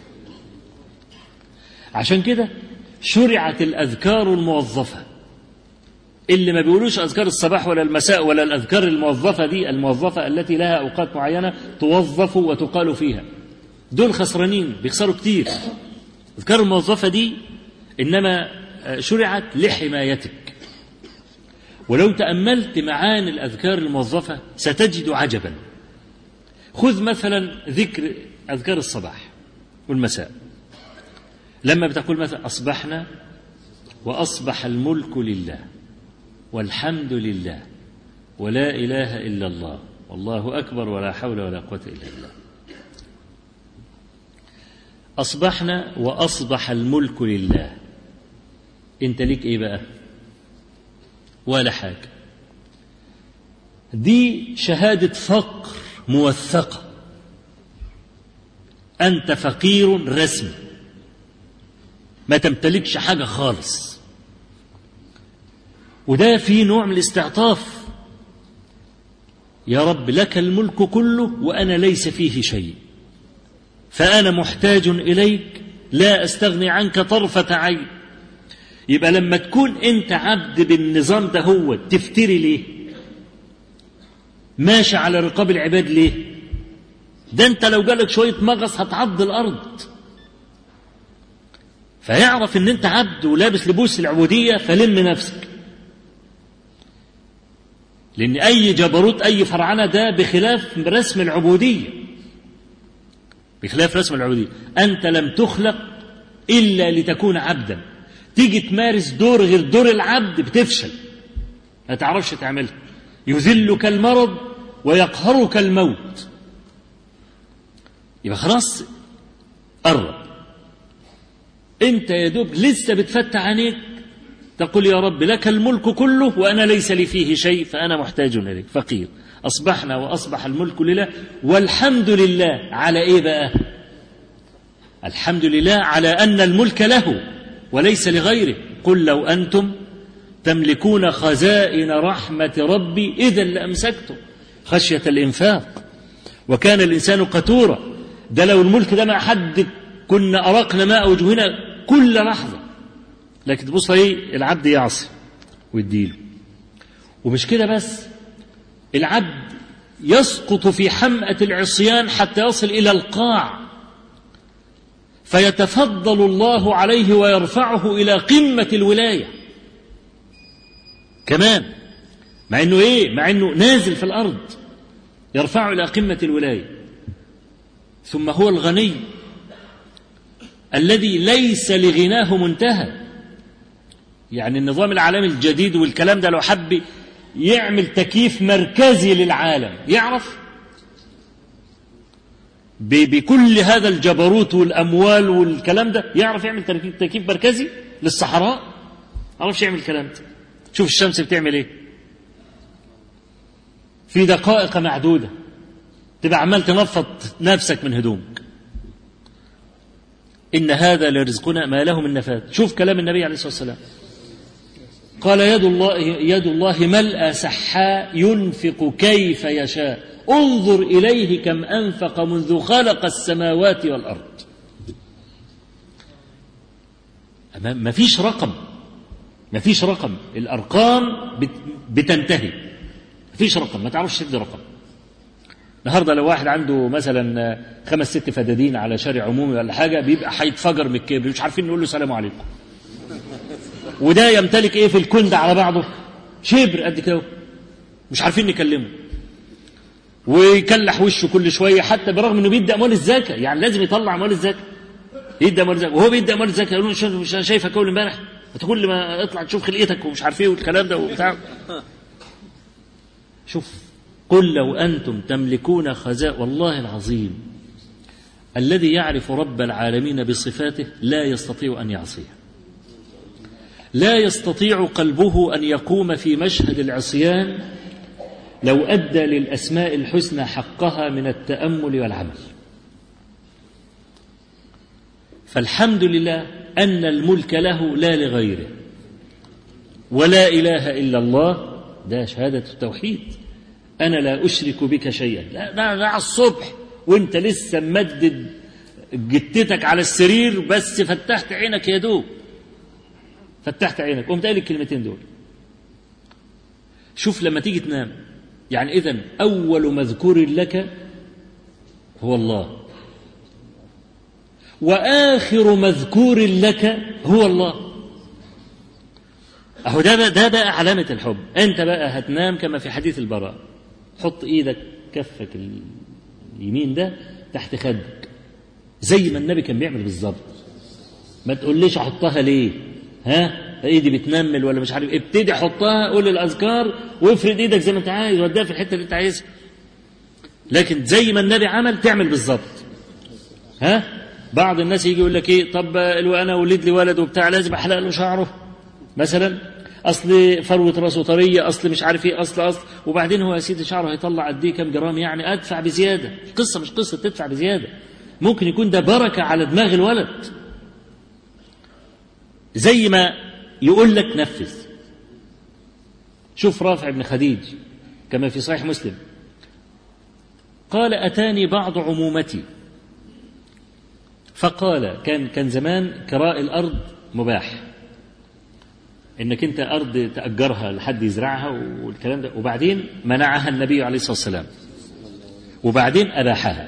عشان كده شرعت الاذكار الموظفه اللي ما بيقولوش اذكار الصباح ولا المساء ولا الاذكار الموظفه دي الموظفه التي لها اوقات معينه توظف وتقال فيها دول خسرانين بيخسروا كتير الأذكار الموظفة دي إنما شرعت لحمايتك ولو تأملت معاني الأذكار الموظفة ستجد عجبا خذ مثلا ذكر أذكار الصباح والمساء لما بتقول مثلا أصبحنا وأصبح الملك لله والحمد لله ولا إله إلا الله والله أكبر ولا حول ولا قوة إلا بالله أصبحنا وأصبح الملك لله أنت ليك إيه بقى ولا حاجة دي شهادة فقر موثقة أنت فقير رسمي ما تمتلكش حاجة خالص وده في نوع من الاستعطاف يا رب لك الملك كله وأنا ليس فيه شيء فأنا محتاج إليك لا أستغني عنك طرفة عين يبقى لما تكون أنت عبد بالنظام ده هو تفتري ليه ماشي على رقاب العباد ليه ده أنت لو جالك شوية مغص هتعض الأرض فيعرف ان انت عبد ولابس لبوس العبودية فلم نفسك لان اي جبروت اي فرعنة ده بخلاف رسم العبودية بخلاف رسم العبودية انت لم تخلق الا لتكون عبدا تيجي تمارس دور غير دور العبد بتفشل ما تعرفش تعملها يذلك المرض ويقهرك الموت يبقى خلاص قرب انت يا دوب لسه بتفتح عينيك تقول يا رب لك الملك كله وانا ليس لي فيه شيء فانا محتاج اليك فقير اصبحنا واصبح الملك لله والحمد لله على ايه بقى الحمد لله على ان الملك له وليس لغيره قل لو انتم تملكون خزائن رحمه ربي اذا لامسكتم خشيه الانفاق وكان الانسان قتورا ده لو الملك ده مع حد كنا أرقنا ماء وجوهنا كل لحظة لكن تبص ايه العبد يعصي ويديله ومش كده بس العبد يسقط في حمأة العصيان حتى يصل إلى القاع فيتفضل الله عليه ويرفعه إلى قمة الولاية كمان مع انه ايه مع انه نازل في الارض يرفعه الى قمه الولايه ثم هو الغني الذي ليس لغناه منتهى يعني النظام العالمي الجديد والكلام ده لو حب يعمل تكييف مركزي للعالم يعرف بكل هذا الجبروت والأموال والكلام ده يعرف يعمل تكييف مركزي للصحراء يعرفش يعمل الكلام ده شوف الشمس بتعمل ايه في دقائق معدودة تبقى عمال تنفض نفسك من هدومك إن هذا لرزقنا ما له من نفاذ شوف كلام النبي عليه الصلاة والسلام قال يد الله يد الله ملأ سحاء ينفق كيف يشاء انظر إليه كم أنفق منذ خلق السماوات والأرض ما فيش رقم ما فيش رقم الأرقام بتنتهي ما فيش رقم ما تعرفش تدي رقم النهارده لو واحد عنده مثلا خمس ست فدادين على شارع عمومي ولا حاجه بيبقى هيتفجر من الكبر مش عارفين نقول له سلام عليكم وده يمتلك ايه في الكون ده على بعضه شبر قد كده مش عارفين نكلمه ويكلح وشه كل شويه حتى برغم انه بيدي اموال الزكاه يعني لازم يطلع اموال الزكاه يدي اموال الزكاه وهو بيدي اموال الزكاه يقولون مش انا شايفك اول امبارح كل ما اطلع تشوف خلقتك ومش عارف ايه والكلام ده وبتاع شوف قل لو أنتم تملكون خزاء والله العظيم الذي يعرف رب العالمين بصفاته لا يستطيع أن يعصيه لا يستطيع قلبه أن يقوم في مشهد العصيان لو أدى للأسماء الحسنى حقها من التأمل والعمل فالحمد لله أن الملك له لا لغيره ولا إله إلا الله ده شهادة التوحيد أنا لا أشرك بك شيئا لا ده, ده على الصبح وأنت لسه ممدد جتتك على السرير بس فتحت عينك يا دوب فتحت عينك قمت قايل الكلمتين دول شوف لما تيجي تنام يعني إذا أول مذكور لك هو الله وآخر مذكور لك هو الله أهو ده بقى, ده بقى علامة الحب أنت بقى هتنام كما في حديث البراء حط إيدك كفك اليمين ده تحت خدك زي ما النبي كان بيعمل بالظبط ما تقوليش احطها ليه ها ايدي بتنمل ولا مش عارف ابتدي حطها قول الاذكار وافرد ايدك زي ما انت عايز وديها في الحته اللي انت عايزها لكن زي ما النبي عمل تعمل بالظبط ها بعض الناس يجي يقول لك ايه طب انا ولد لي ولد وبتاع لازم احلق له شعره مثلا اصل فروه راسه طريه اصل مش عارف ايه اصل اصل وبعدين هو يا سيدي شعره هيطلع قد ايه كام جرام يعني ادفع بزياده قصه مش قصه تدفع بزياده ممكن يكون ده بركه على دماغ الولد زي ما يقول لك نفذ شوف رافع بن خديج كما في صحيح مسلم قال أتاني بعض عمومتي فقال كان كان زمان كراء الأرض مباح انك انت ارض تاجرها لحد يزرعها والكلام ده وبعدين منعها النبي عليه الصلاه والسلام وبعدين اباحها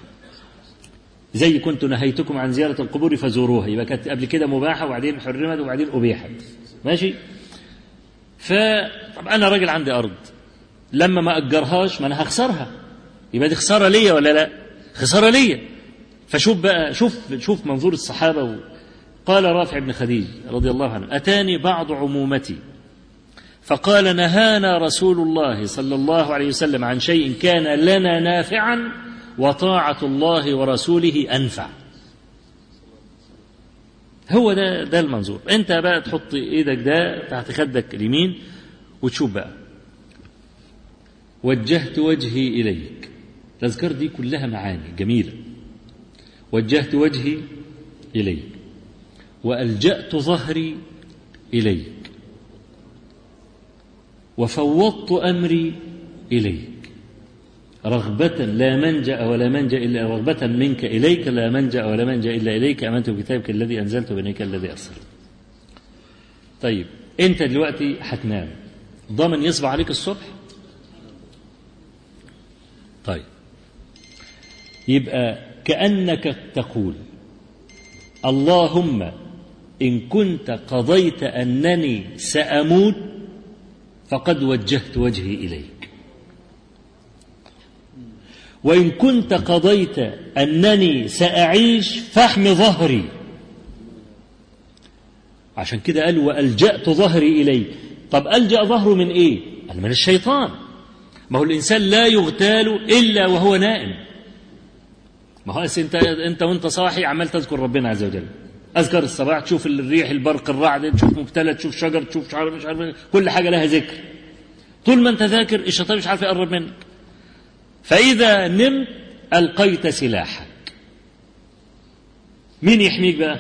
زي كنت نهيتكم عن زياره القبور فزوروها يبقى كانت قبل كده مباحه وبعدين حرمت وبعدين ابيحت ماشي ف طب انا راجل عندي ارض لما ما اجرهاش ما انا هخسرها يبقى دي خساره ليا ولا لا خساره ليا فشوف بقى شوف شوف منظور الصحابه و... قال رافع بن خديج رضي الله عنه أتاني بعض عمومتي فقال نهانا رسول الله صلى الله عليه وسلم عن شيء كان لنا نافعا وطاعة الله ورسوله أنفع هو ده ده المنظور انت بقى تحط ايدك ده تحت خدك اليمين وتشوف بقى وجهت وجهي اليك الاذكار دي كلها معاني جميله وجهت وجهي اليك والجات ظهري اليك وفوضت امري اليك رغبة لا منجأ ولا منجأ إلا رغبة منك إليك لا منجأ ولا منجأ إلا إليك آمنت بكتابك الذي أنزلت وبنيك الذي أرسلت. طيب أنت دلوقتي هتنام ضامن يصبح عليك الصبح؟ طيب يبقى كأنك تقول اللهم إن كنت قضيت أنني سأموت فقد وجهت وجهي إليك وإن كنت قضيت أنني سأعيش فاحم ظهري عشان كده قال وألجأت ظهري إليك طب ألجأ ظهره من إيه؟ قال من الشيطان ما هو الإنسان لا يغتال إلا وهو نائم ما هو أنت أنت وأنت صاحي عمال تذكر ربنا عز وجل أذكر الصباح تشوف الريح البرق الرعد تشوف مبتلى تشوف شجر تشوف شعر مش عارف كل حاجة لها ذكر طول ما أنت ذاكر الشيطان مش عارف يقرب منك فإذا نمت ألقيت سلاحك مين يحميك بقى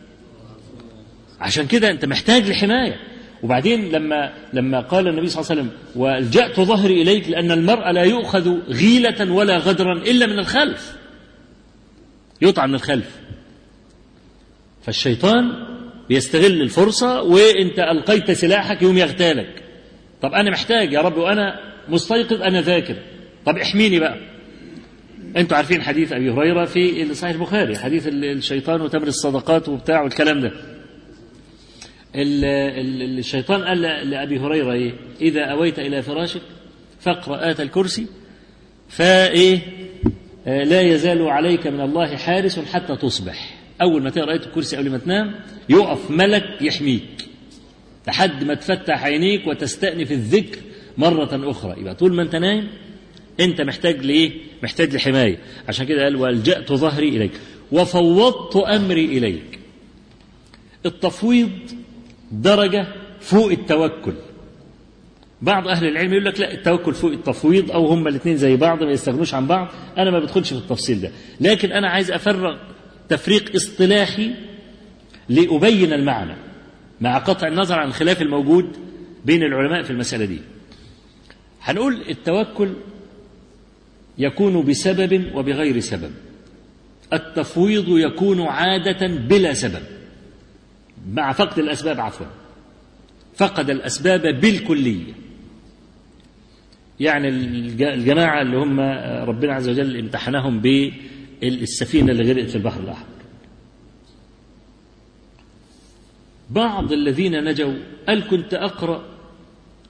عشان كده أنت محتاج لحماية وبعدين لما لما قال النبي صلى الله عليه وسلم والجأت ظهري إليك لأن المرء لا يؤخذ غيلة ولا غدرا إلا من الخلف يطعن من الخلف فالشيطان بيستغل الفرصة وانت ألقيت سلاحك يوم يغتالك طب أنا محتاج يا رب وأنا مستيقظ أنا ذاكر طب احميني بقى انتوا عارفين حديث ابي هريره في صحيح البخاري حديث الشيطان وتمر الصدقات وبتاع والكلام ده الشيطان قال لابي هريره ايه اذا اويت الى فراشك فاقرا ات الكرسي فايه لا يزال عليك من الله حارس حتى تصبح اول ما تقرا ايه الكرسي قبل ما تنام يقف ملك يحميك لحد ما تفتح عينيك وتستأنف الذكر مرة أخرى يبقى طول ما أنت نايم انت محتاج لايه محتاج لحمايه عشان كده قال والجات ظهري اليك وفوضت امري اليك التفويض درجه فوق التوكل بعض اهل العلم يقول لك لا التوكل فوق التفويض او هما الاثنين زي بعض ما يستغنوش عن بعض انا ما بدخلش في التفصيل ده لكن انا عايز افرق تفريق اصطلاحي لابين المعنى مع قطع النظر عن الخلاف الموجود بين العلماء في المساله دي هنقول التوكل يكون بسبب وبغير سبب التفويض يكون عادة بلا سبب مع فقد الأسباب عفوا فقد الأسباب بالكلية يعني الجماعة اللي هم ربنا عز وجل امتحنهم بالسفينة اللي غرقت في البحر الأحمر بعض الذين نجوا قال كنت أقرأ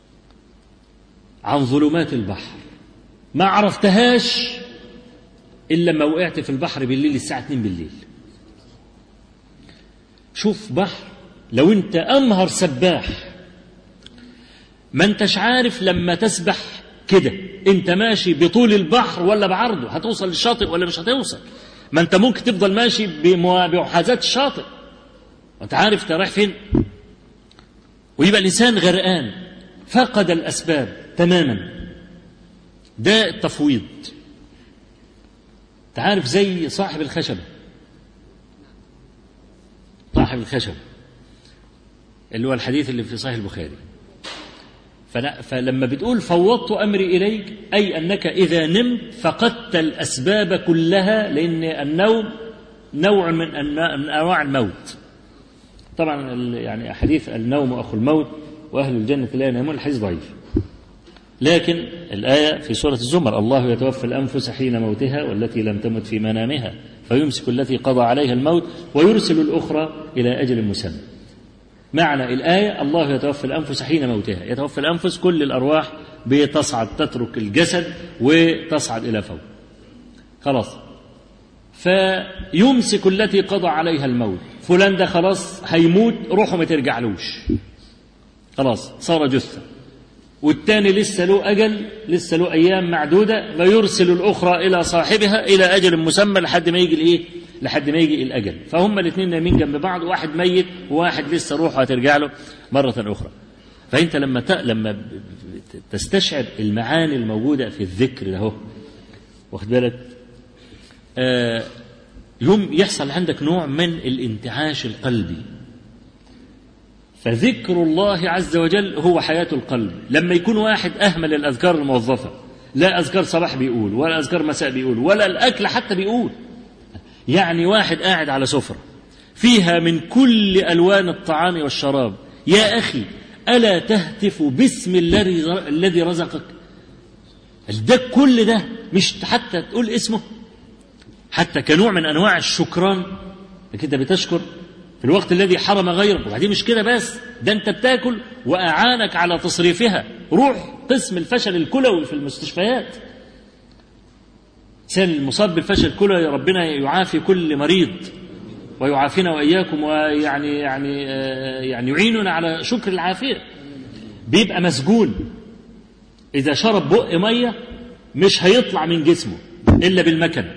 عن ظلمات البحر ما عرفتهاش إلا لما وقعت في البحر بالليل الساعة 2 بالليل شوف بحر لو أنت أمهر سباح ما أنتش عارف لما تسبح كده أنت ماشي بطول البحر ولا بعرضه هتوصل للشاطئ ولا مش هتوصل ما أنت ممكن تفضل ماشي بمحاذاة الشاطئ وأنت عارف أنت رايح فين ويبقى الإنسان غرقان فقد الأسباب تماما ده التفويض تعرف زي صاحب الخشبة صاحب الخشبة اللي هو الحديث اللي في صحيح البخاري فلما بتقول فوضت أمري إليك أي أنك إذا نمت فقدت الأسباب كلها لأن النوم نوع من أنواع الموت طبعا يعني حديث النوم أخو الموت وأهل الجنة لا ينامون الحديث ضعيف لكن الآية في سورة الزمر الله يتوفى الأنفس حين موتها والتي لم تمت في منامها فيمسك التي قضى عليها الموت ويرسل الأخرى إلى أجل مسمى معنى الآية الله يتوفى الأنفس حين موتها يتوفى الأنفس كل الأرواح بتصعد تترك الجسد وتصعد إلى فوق خلاص فيمسك التي قضى عليها الموت فلان ده خلاص هيموت روحه ما ترجعلوش خلاص صار جثة والتاني لسه له أجل لسه له أيام معدودة فيرسل الأخرى إلى صاحبها إلى أجل مسمى لحد ما يجي الإيه؟ لحد ما يجي الأجل فهم الاثنين نايمين جنب بعض واحد ميت وواحد لسه روحه هترجع له مرة أخرى فأنت لما ت... لما تستشعر المعاني الموجودة في الذكر ده هو واخد بالك آه يوم يحصل عندك نوع من الانتعاش القلبي فذكر الله عز وجل هو حياة القلب لما يكون واحد أهمل الأذكار الموظفة لا أذكار صباح بيقول ولا أذكار مساء بيقول ولا الأكل حتى بيقول يعني واحد قاعد على سفرة فيها من كل ألوان الطعام والشراب يا أخي ألا تهتف باسم الذي رزقك ده كل ده مش حتى تقول اسمه حتى كنوع من أنواع الشكران انك انت بتشكر في الوقت الذي حرم غيرك وبعدين مش كده بس ده انت بتاكل واعانك على تصريفها روح قسم الفشل الكلوي في المستشفيات الانسان المصاب بالفشل الكلوي ربنا يعافي كل مريض ويعافينا واياكم ويعني يعني يعني يعيننا على شكر العافيه بيبقى مسجون اذا شرب بق ميه مش هيطلع من جسمه الا بالمكنه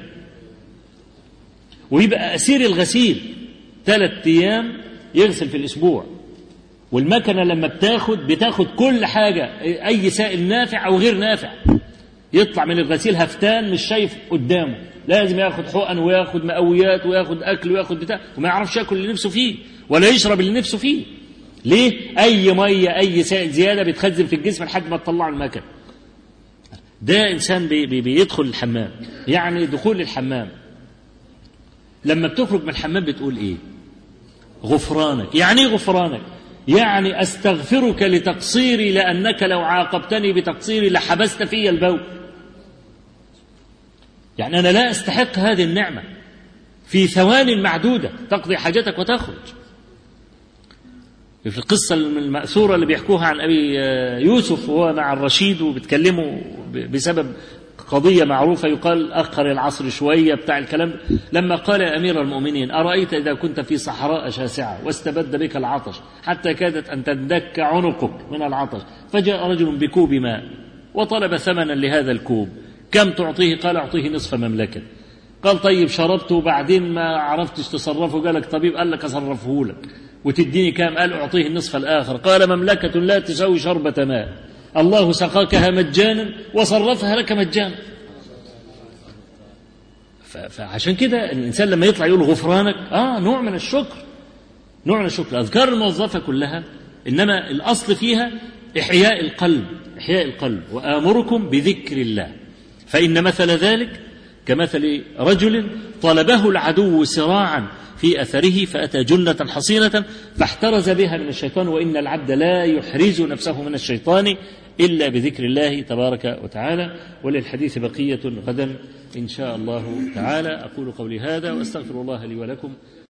ويبقى اسير الغسيل ثلاث ايام يغسل في الاسبوع والمكنه لما بتاخد بتاخد كل حاجه اي سائل نافع او غير نافع يطلع من الغسيل هفتان مش شايف قدامه لازم ياخد حقن وياخد مقويات وياخد اكل وياخد بتاع وما يعرفش ياكل اللي نفسه فيه ولا يشرب اللي نفسه فيه ليه اي ميه اي سائل زياده بيتخزن في الجسم لحد ما تطلعه المكن ده انسان بي بي بيدخل الحمام يعني دخول الحمام لما بتخرج من الحمام بتقول ايه غفرانك يعني ايه غفرانك يعني استغفرك لتقصيري لانك لو عاقبتني بتقصيري لحبست في البول يعني انا لا استحق هذه النعمه في ثوان معدوده تقضي حاجتك وتخرج في القصة المأثورة اللي بيحكوها عن أبي يوسف وهو مع الرشيد وبيتكلموا بسبب قضية معروفة يقال أخر العصر شوية بتاع الكلام لما قال يا أمير المؤمنين أرأيت إذا كنت في صحراء شاسعة واستبد بك العطش حتى كادت أن تندك عنقك من العطش فجاء رجل بكوب ماء وطلب ثمنا لهذا الكوب كم تعطيه قال أعطيه نصف مملكة قال طيب شربته وبعدين ما عرفتش تصرفه قال لك طبيب قال لك أصرفه لك وتديني كام قال أعطيه النصف الآخر قال مملكة لا تساوي شربة ماء الله سقاكها مجانا وصرفها لك مجانا فعشان كده الإنسان لما يطلع يقول غفرانك آه نوع من الشكر نوع من الشكر الأذكار الموظفة كلها إنما الأصل فيها إحياء القلب إحياء القلب وآمركم بذكر الله فإن مثل ذلك كمثل رجل طلبه العدو سراعا في أثره فأتى جنة حصينة فاحترز بها من الشيطان وإن العبد لا يحرز نفسه من الشيطان إلا بذكر الله تبارك وتعالى وللحديث بقية غدا إن شاء الله تعالى أقول قولي هذا وأستغفر الله لي ولكم